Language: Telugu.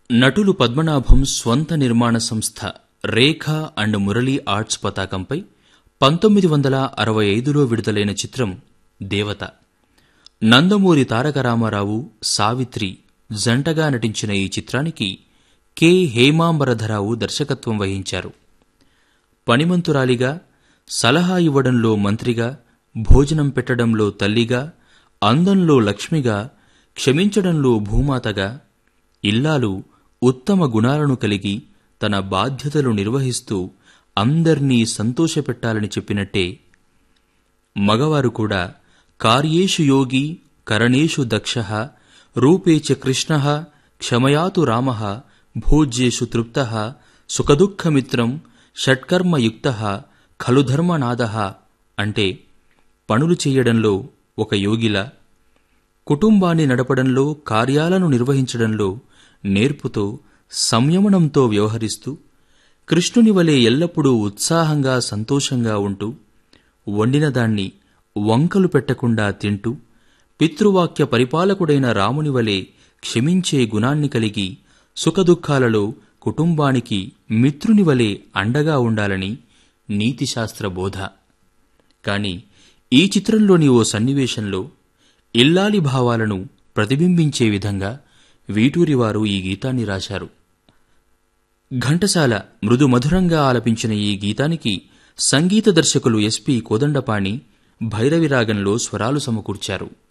నటులు పద్మనాభం స్వంత నిర్మాణ సంస్థ రేఖ అండ్ మురళీ ఆర్ట్స్ పతాకంపై పంతొమ్మిది వందల అరవై ఐదులో విడుదలైన చిత్రం దేవత నందమూరి తారక రామారావు సావిత్రి జంటగా నటించిన ఈ చిత్రానికి కె హేమాంబరధరావు దర్శకత్వం వహించారు పనిమంతురాలిగా సలహా ఇవ్వడంలో మంత్రిగా భోజనం పెట్టడంలో తల్లిగా అందంలో లక్ష్మిగా క్షమించడంలో భూమాతగా ఇల్లాలు ఉత్తమ గుణాలను కలిగి తన బాధ్యతలు నిర్వహిస్తూ అందర్నీ సంతోషపెట్టాలని చెప్పినట్టే మగవారు కూడా కార్యేషు యోగి కరణేషు దక్ష రూపే చ కృష్ణ క్షమయాతు రామ భోజ్యేషు తృప్త సుఖదుఃఖమిత్రం షట్కర్మయుక్త ఖలు ధర్మనాద అంటే పనులు చేయడంలో ఒక యోగిలా కుటుంబాన్ని నడపడంలో కార్యాలను నిర్వహించడంలో నేర్పుతో సంయమనంతో వ్యవహరిస్తూ కృష్ణుని వలె ఎల్లప్పుడూ ఉత్సాహంగా సంతోషంగా ఉంటూ వండిన దాన్ని వంకలు పెట్టకుండా తింటూ పితృవాక్య పరిపాలకుడైన రాముని వలె క్షమించే గుణాన్ని కలిగి సుఖదుఖాలలో కుటుంబానికి మిత్రుని వలె అండగా ఉండాలని నీతిశాస్త్ర బోధ కాని ఈ చిత్రంలోని ఓ సన్నివేశంలో ఇల్లాలి భావాలను ప్రతిబింబించే విధంగా వీటూరివారు ఈ గీతాన్ని రాశారు ఘంటసాల మృదు మధురంగా ఆలపించిన ఈ గీతానికి సంగీత దర్శకులు ఎస్పి కోదండపాణి భైరవిరాగంలో స్వరాలు సమకూర్చారు